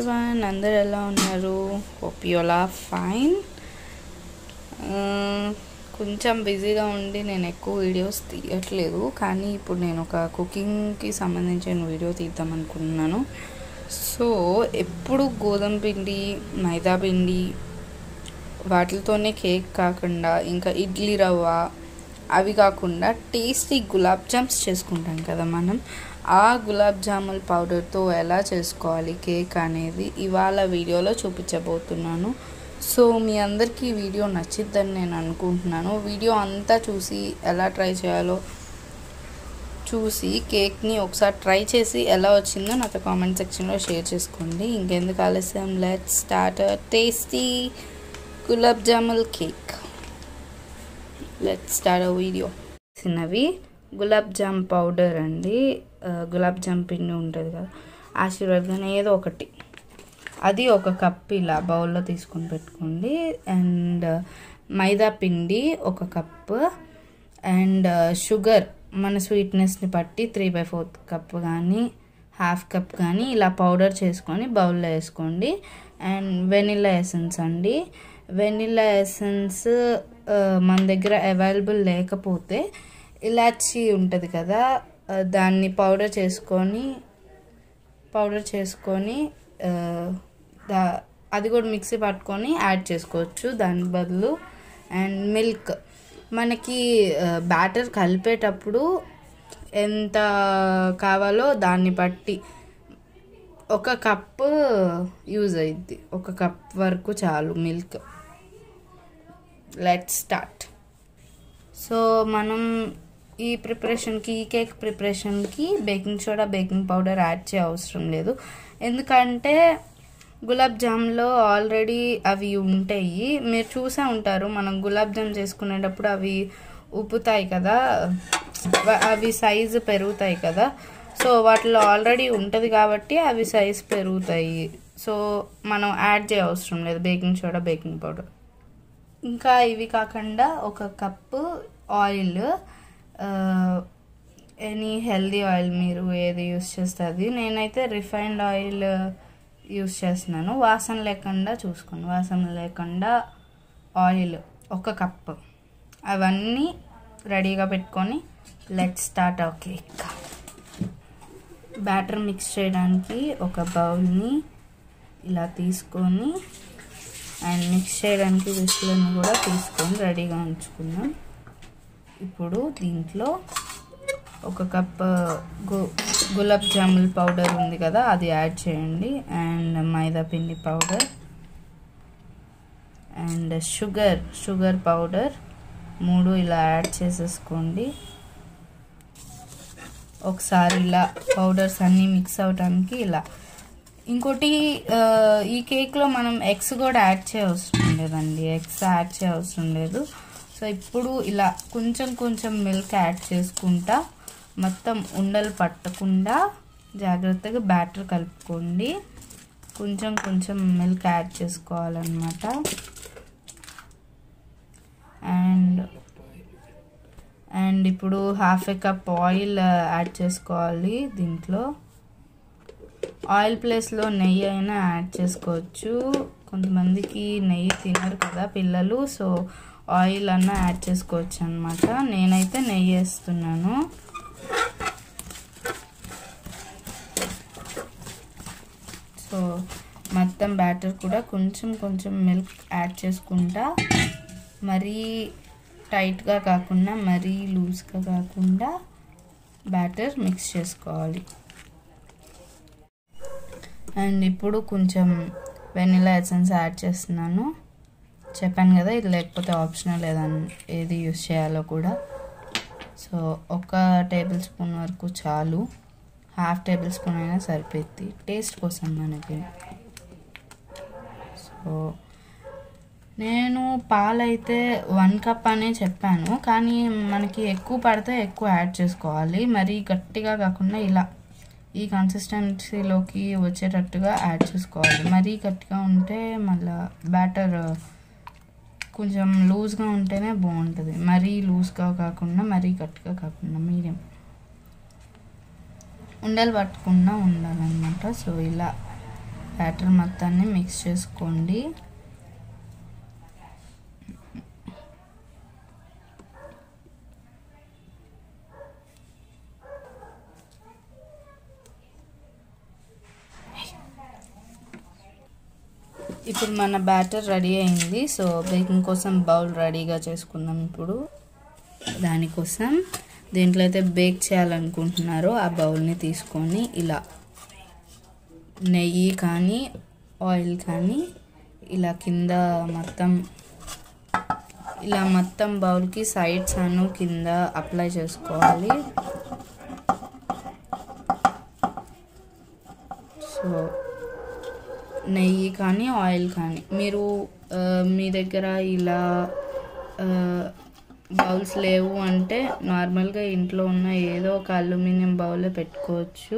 everyone అందరు ఎలా ఉన్నారు హోప్ యులా ఫైన్ కొంచెం బిజీగా ఉండి నేను ఎక్కువ వీడియోస్ తీయట్లేదు కానీ ఇప్పుడు నేను ఒక కుకింగ్కి సంబంధించిన వీడియో తీద్దాం అనుకుంటున్నాను సో ఎప్పుడు గోధుమ పిండి మైదా పిండి వాటితోనే కేక్ కాకుండా ఇంకా ఇడ్లీ రవ్వ అవి కాకుండా టేస్టీ గులాబ్ జామ్స్ చేసుకుంటాం కదా మనం ఆ గులాబ్ జాముల్ పౌడర్తో ఎలా చేసుకోవాలి కేక్ అనేది ఇవాళ వీడియోలో చూపించబోతున్నాను సో మీ అందరికీ ఈ వీడియో నచ్చిద్దని నేను అనుకుంటున్నాను వీడియో అంతా చూసి ఎలా ట్రై చేయాలో చూసి కేక్ని ఒకసారి ట్రై చేసి ఎలా వచ్చిందో నాతో కామెంట్ సెక్షన్లో షేర్ చేసుకోండి ఇంకెందుకు ఆలస్యం let start tasty gulab jamun cake let start video చిన్నవి గులాబ్ జామ్ పౌడర్ అండి గులాబ్ జామ్ పిండి ఉంటుంది కదా ఆశీర్వాద్ కానీ ఏదో ఒకటి అది ఒక కప్ ఇలా బౌల్లో తీసుకొని పెట్టుకోండి అండ్ మైదా పిండి ఒక కప్ అండ్ షుగర్ మన స్వీట్నెస్ని బట్టి త్రీ బై ఫోర్త్ కప్ కానీ హాఫ్ కప్ కానీ ఇలా పౌడర్ చేసుకొని బౌల్లో వేసుకోండి అండ్ వెనిలా ఎసెన్స్ అండి వెనిలా ఎసెన్స్ మన దగ్గర అవైలబుల్ లేకపోతే ఇలాచి ఉంటుంది కదా దాన్ని పౌడర్ చేసుకొని పౌడర్ చేసుకొని దా అది కూడా మిక్సీ పట్టుకొని యాడ్ చేసుకోవచ్చు దాని బదులు అండ్ మిల్క్ మనకి బ్యాటర్ కలిపేటప్పుడు ఎంత కావాలో దాన్ని బట్టి ఒక కప్పు యూజ్ అయింది ఒక కప్ వరకు చాలు మిల్క్ లెట్ స్టార్ట్ సో మనం ఈ ప్రిపరేషన్కి ఈ కేక్ ప్రిపరేషన్కి baking soda baking powder add చేయ అవసరం లేదు ఎందుకంటే గులాబ్ జామ్లో ఆల్రెడీ అవి ఉంటాయి మీరు చూసే ఉంటారు మనం గులాబ్ జామ్ చేసుకునేటప్పుడు అవి ఉప్పుతాయి కదా అవి సైజు పెరుగుతాయి కదా సో వాటిలో ఆల్రెడీ ఉంటుంది కాబట్టి అవి సైజ్ పెరుగుతాయి సో మనం యాడ్ చేయ అవసరం లేదు బేకింగ్ సోడా బేకింగ్ పౌడర్ ఇంకా ఇవి కాకుండా ఒక కప్పు ఆయిల్ ఎనీ హెల్దీ ఆయిల్ మీరు ఏది యూస్ చేస్తుంది నేనైతే రిఫైన్డ్ ఆయిల్ యూస్ చేస్తున్నాను వాసన లేకుండా చూసుకోండి వాసన లేకుండా ఆయిల్ ఒక కప్పు అవన్నీ రెడీగా పెట్టుకొని let start our cake batter mix చేయడానికి ఒక బౌల్ని ఇలా తీసుకొని అండ్ మిక్స్ చేయడానికి విసులను కూడా తీసుకొని రెడీగా ఉంచుకుందాం ఇప్పుడు దీంట్లో ఒక కప్ గు గులాబ్ జాముల్ పౌడర్ ఉంది కదా అది యాడ్ చేయండి అండ్ మైదా పిండి powder and sugar sugar powder మూడు ఇలా యాడ్ చేసేసుకోండి ఒకసారి ఇలా పౌడర్స్ అన్నీ మిక్స్ అవడానికి ఇలా ఇంకోటి ఈ కేక్లో మనం ఎగ్స్ కూడా యాడ్ చేయవసరం లేదండి ఎగ్స్ యాడ్ చేయవసరం లేదు సో ఇప్పుడు ఇలా కొంచెం కొంచెం మిల్క్ యాడ్ చేసుకుంటా మొత్తం ఉండలు పట్టకుండా జాగ్రత్తగా బ్యాటర్ కలుపుకోండి కొంచెం కొంచెం మిల్క్ యాడ్ చేసుకోవాలన్నమాట అండ్ అండ్ ఇప్పుడు half a cup oil add చేసుకోవాలి దీంట్లో ఆయిల్ ప్లేస్లో నెయ్యి అయినా యాడ్ చేసుకోవచ్చు కొంతమందికి నెయ్యి తినరు కదా పిల్లలు సో ఆయిల్ అన్నా యాడ్ చేసుకోవచ్చు అనమాట నేనైతే నెయ్యి వేస్తున్నాను సో మొత్తం బ్యాటర్ కూడా కొంచెం కొంచెం మిల్క్ యాడ్ చేసుకుంటా మరీ టైట్గా కాకుండా మరీ లూజ్గా కాకుండా బ్యాటర్ మిక్స్ చేసుకోవాలి అండ్ ఇప్పుడు కొంచెం వెనిలా ఎసెన్స్ యాడ్ చేస్తున్నాను చెప్పాను కదా ఇది లేకపోతే ఆప్షనల్ ఏదన్నా ఏది యూస్ చేయాలో కూడా సో ఒక టేబుల్ స్పూన్ వరకు చాలు హాఫ్ టేబుల్ స్పూన్ అయినా సరిపోద్ది టేస్ట్ కోసం మనకి సో నేను పాలైతే వన్ కప్ అనే చెప్పాను కానీ మనకి ఎక్కువ పడితే ఎక్కువ యాడ్ చేసుకోవాలి మరీ గట్టిగా కాకుండా ఇలా ఈ కన్సిస్టెన్సీలోకి వచ్చేటట్టుగా యాడ్ చేసుకోవాలి మరీ గట్టిగా ఉంటే మళ్ళీ బ్యాటర్ కొంచెం లూజ్గా ఉంటేనే బాగుంటుంది మరీ లూజ్గా కాకుండా మరీ గట్టిగా కాకుండా మీడియం ఉండలు పట్టకుండా ఉండాలన్నమాట సో ఇలా బ్యాటర్ మొత్తాన్ని మిక్స్ చేసుకోండి ఇప్పుడు మన బ్యాటర్ రెడీ అయింది సో బేకింగ్ కోసం బౌల్ రెడీగా చేసుకుందాం ఇప్పుడు దానికోసం దేంట్లో అయితే బేక్ చేయాలనుకుంటున్నారో ఆ బౌల్ని తీసుకొని ఇలా నెయ్యి కానీ ఆయిల్ కానీ ఇలా కింద మొత్తం ఇలా మొత్తం బౌల్కి సైడ్స్ అను కింద అప్లై చేసుకోవాలి సో నెయ్యి కానీ ఆయిల్ కానీ మీరు ఆ, మీ దగ్గర ఇలా బౌల్స్ లేవు అంటే నార్మల్గా ఇంట్లో ఉన్న ఏదో ఒక అల్యూమినియం బౌల్ పెట్టుకోవచ్చు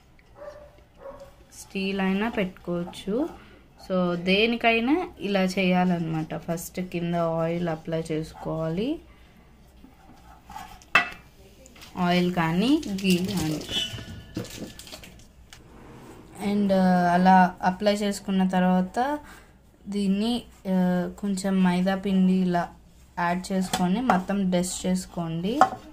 స్టీల్ అయినా పెట్టుకోవచ్చు సో దేనికైనా ఇలా చేయాలన్నమాట ఫస్ట్ కింద ఆయిల్ అప్లై చేసుకోవాలి ఆయిల్ కానీ గీ కానీ అండ్ అలా అప్లై చేసుకున్న తర్వాత దీన్ని ఆ, కొంచెం మైదా పిండి ఇలా యాడ్ చేసుకొని మొత్తం డస్ట్ చేసుకోండి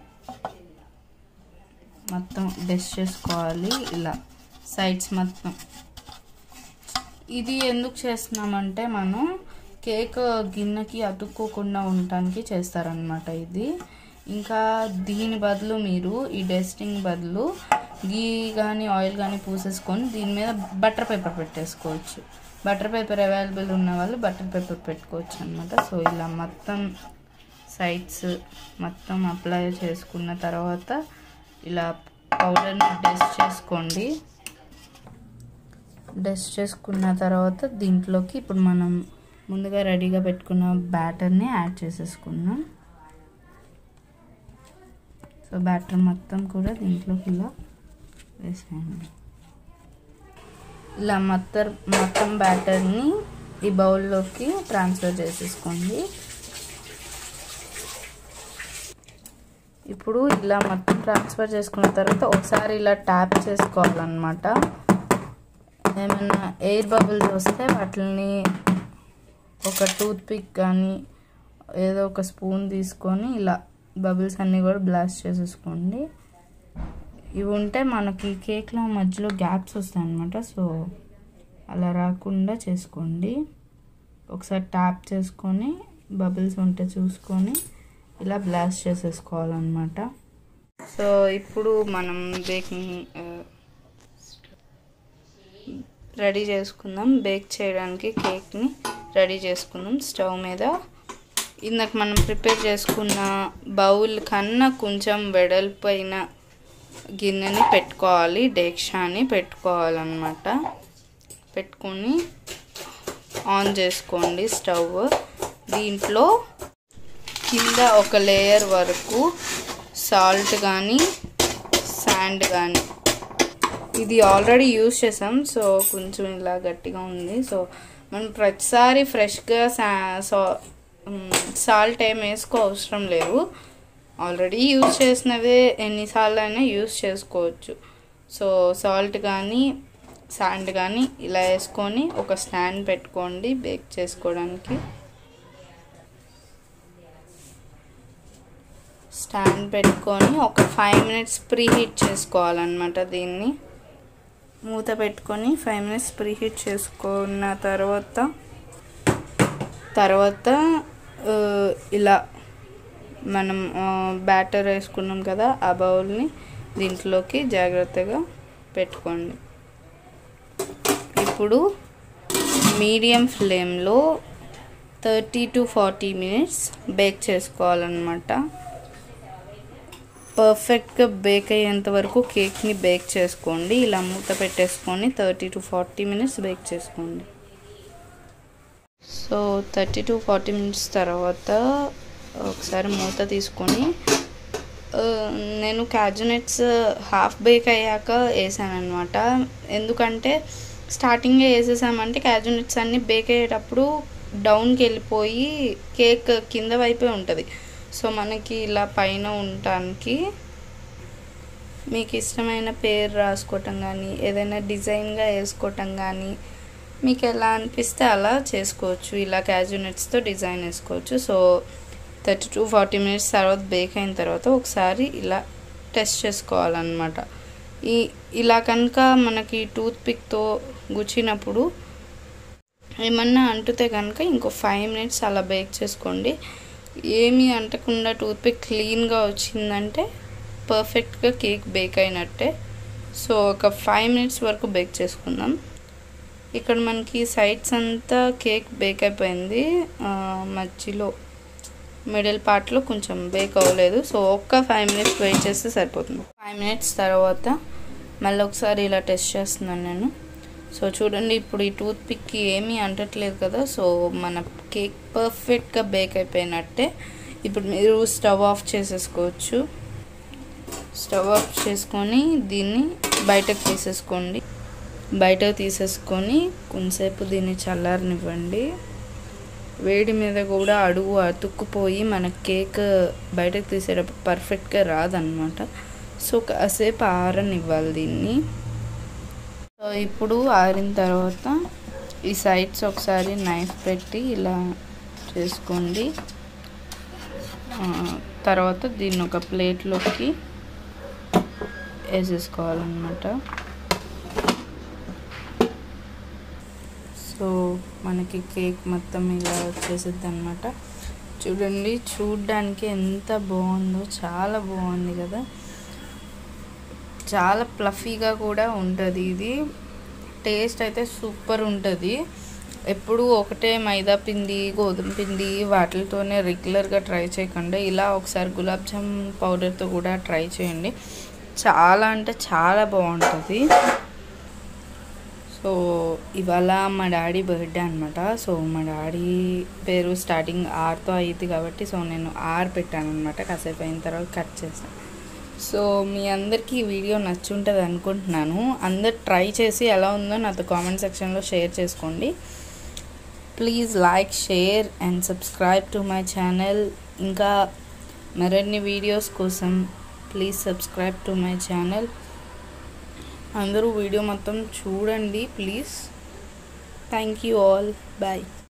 మొత్తం డస్ట్ చేసుకోవాలి ఇలా సైడ్స్ మొత్తం ఇది ఎందుకు చేస్తున్నామంటే మనం కేక్ గిన్నెకి అతుక్కోకుండా ఉండటానికి చేస్తారనమాట ఇది ఇంకా దీని బదులు మీరు ఈ డస్టింగ్ బదులు గీ కానీ ఆయిల్ కానీ పూసేసుకొని దీని మీద బటర్ పేపర్ పెట్టేసుకోవచ్చు బటర్ పేపర్ అవైలబుల్ ఉన్న వాళ్ళు బటర్ పేపర్ పెట్టుకోవచ్చు అనమాట సో ఇలా మొత్తం సైడ్స్ మొత్తం అప్లై చేసుకున్న తర్వాత ఇలా పౌడర్ని డస్ట్ చేసుకోండి డస్ట్ చేసుకున్న తర్వాత దీంట్లోకి ఇప్పుడు మనం ముందుగా రెడీగా పెట్టుకున్న బ్యాటర్ని యాడ్ చేసేసుకుందాం సో బ్యాటర్ మొత్తం కూడా దీంట్లోకి ఇలా వేసేయండి ఇలా మొత్తం మొత్తం బ్యాటర్ని ఈ బౌల్లోకి ట్రాన్స్ఫర్ చేసేసుకోండి ఇప్పుడు ఇలా మొత్తం ట్రాన్స్ఫర్ చేసుకున్న తర్వాత ఒకసారి ఇలా ట్యాప్ చేసుకోవాలన్నమాట ఏమైనా ఎయిర్ బబుల్స్ వస్తే వాటిని ఒక టూత్ పిక్ కానీ ఏదో ఒక స్పూన్ తీసుకొని ఇలా బబుల్స్ అన్నీ కూడా బ్లాస్ట్ చేసేసుకోండి ఇవి ఉంటే మనకి కేక్లో మధ్యలో గ్యాప్స్ వస్తాయి అన్నమాట సో అలా రాకుండా చేసుకోండి ఒకసారి ట్యాప్ చేసుకొని బబుల్స్ ఉంటే చూసుకొని ఇలా బ్లాస్ట్ చేసేసుకోవాలన్నమాట సో ఇప్పుడు మనం బేకింగ్ రెడీ చేసుకుందాం బేక్ చేయడానికి కేక్ని రెడీ చేసుకుందాం స్టవ్ మీద ఇందాక మనం ప్రిపేర్ చేసుకున్న బౌల్ కన్నా కొంచెం వెడల్పైన గిన్నెని పెట్టుకోవాలి డేక్షాని పెట్టుకోవాలన్నమాట పెట్టుకొని ఆన్ చేసుకోండి స్టవ్ దీంట్లో కింద ఒక లేయర్ వరకు సాల్ట్ కానీ శాండ్ కానీ ఇది ఆల్రెడీ యూజ్ చేసాం సో కొంచెం ఇలా గట్టిగా ఉంది సో మనం ప్రతిసారి ఫ్రెష్గా సా సాల్ట్ ఏం వేసుకో అవసరం లేదు ఆల్రెడీ యూజ్ చేసినవే ఎన్నిసార్లు అయినా యూజ్ చేసుకోవచ్చు సో సాల్ట్ కానీ శాండ్ కానీ ఇలా వేసుకొని ఒక స్టాండ్ పెట్టుకోండి బేక్ చేసుకోవడానికి స్టాండ్ పెట్టుకొని ఒక ఫైవ్ మినిట్స్ ప్రీ హీట్ చేసుకోవాలన్నమాట దీన్ని మూత పెట్టుకొని ఫైవ్ మినిట్స్ ప్రీ హీట్ చేసుకున్న తర్వాత తర్వాత ఇలా మనం బ్యాటర్ వేసుకున్నాం కదా ఆ బౌల్ని దీంట్లోకి జాగ్రత్తగా పెట్టుకోండి ఇప్పుడు మీడియం ఫ్లేమ్లో thirty to forty minutes bake చేసుకోవాలన్నమాట పర్ఫెక్ట్గా బేక్ అయ్యేంత వరకు కేక్ని బేక్ చేసుకోండి ఇలా మూత పెట్టేసుకొని thirty to forty minutes bake చేసుకోండి so thirty to forty minutes తర్వాత ఒకసారి మూత తీసుకొని నేను క్యాజునెట్స్ హాఫ్ బేక్ అయ్యాక వేసాను అనమాట ఎందుకంటే స్టార్టింగే వేసేసామంటే క్యాజునెట్స్ అన్నీ బేక్ అయ్యేటప్పుడు డౌన్కి వెళ్ళిపోయి కేక్ కింద వైపే ఉంటుంది సో మనకి ఇలా పైన ఉండటానికి మీకు ఇష్టమైన పేరు రాసుకోవటం కానీ ఏదైనా డిజైన్గా వేసుకోవటం కానీ మీకు ఎలా అనిపిస్తే అలా చేసుకోవచ్చు ఇలా క్యాజు నట్స్తో డిజైన్ వేసుకోవచ్చు so thirty to forty minutes తర్వాత బేక్ అయిన తర్వాత ఒకసారి ఇలా టెస్ట్ చేసుకోవాలన్నమాట ఈ ఇలా కనుక మనకి టూత్ పిక్తో గుచ్చినప్పుడు ఏమన్నా అంటుతే కనుక ఇంకో ఫైవ్ మినిట్స్ అలా బేక్ చేసుకోండి ఏమీ అంటకుండా టూత్ పిక్ క్లీన్గా వచ్చిందంటే పర్ఫెక్ట్గా కేక్ బేక్ అయినట్టే సో ఒక ఫైవ్ మినిట్స్ వరకు బేక్ చేసుకుందాం ఇక్కడ మనకి సైడ్స్ అంతా కేక్ బేక్ అయిపోయింది మధ్యలో మిడిల్ పార్ట్లో కొంచెం బేక్ అవ్వలేదు సో ఒక్క ఫైవ్ మినిట్స్ వెయిట్ చేస్తే సరిపోతుంది ఫైవ్ మినిట్స్ తర్వాత మళ్ళీ ఒకసారి ఇలా టెస్ట్ చేస్తున్నాను నేను సో చూడండి ఇప్పుడు ఈ టూత్ పిక్కి ఏమీ అంటట్లేదు కదా సో మన కేక్ పర్ఫెక్ట్గా బేక్ అయిపోయినట్టే ఇప్పుడు మీరు స్టవ్ ఆఫ్ చేసేసుకోవచ్చు స్టవ్ ఆఫ్ చేసుకొని దీన్ని బయటకు తీసేసుకోండి బయటకు తీసేసుకొని కొంతసేపు దీన్ని చల్లారనివ్వండి వేడి మీద కూడా అడుగు అతుక్కుపోయి మన కేక్ బయటకు తీసేటప్పుడు పర్ఫెక్ట్గా రాదనమాట సో కాసేపు ఆరనివ్వాలి దీన్ని సో ఇప్పుడు ఆరిన తర్వాత ఈ సైడ్స్ ఒకసారి నైఫ్ పెట్టి ఇలా చేసుకోండి తర్వాత దీన్ని ఒక ప్లేట్లోకి వేసేసుకోవాలన్నమాట సో మనకి కేక్ మొత్తం ఇలా వచ్చేసిద్ది అనమాట చూడండి చూడ్డానికి ఎంత బాగుందో చాలా బాగుంది కదా చాలా ప్లఫీగా కూడా ఉంటుంది ఇది టేస్ట్ అయితే సూపర్ ఉంటుంది ఎప్పుడు ఒకటే మైదా పిండి గోధుమ పిండి వాటితోనే రెగ్యులర్గా ట్రై చేయకుండా ఇలా ఒకసారి గులాబ్ జామ్ పౌడర్తో కూడా ట్రై చేయండి చాలా అంటే చాలా బాగుంటుంది సో ఇవాళ మా డాడీ బర్త్డే అనమాట సో మా డాడీ పేరు స్టార్టింగ్ ఆర్తో అయ్యింది కాబట్టి సో నేను ఆర్ పెట్టాను అనమాట కాసేపు అయిన తర్వాత కట్ చేశాను సో మీ అందరికీ ఈ వీడియో నచ్చుంటుంది అనుకుంటున్నాను అందరు ట్రై చేసి ఎలా ఉందో నాతో కామెంట్ సెక్షన్లో షేర్ చేసుకోండి please like share and subscribe to my channel ఇంకా మరిన్ని వీడియోస్ కోసం please subscribe to my channel అందరూ వీడియో మొత్తం చూడండి please thank you all bye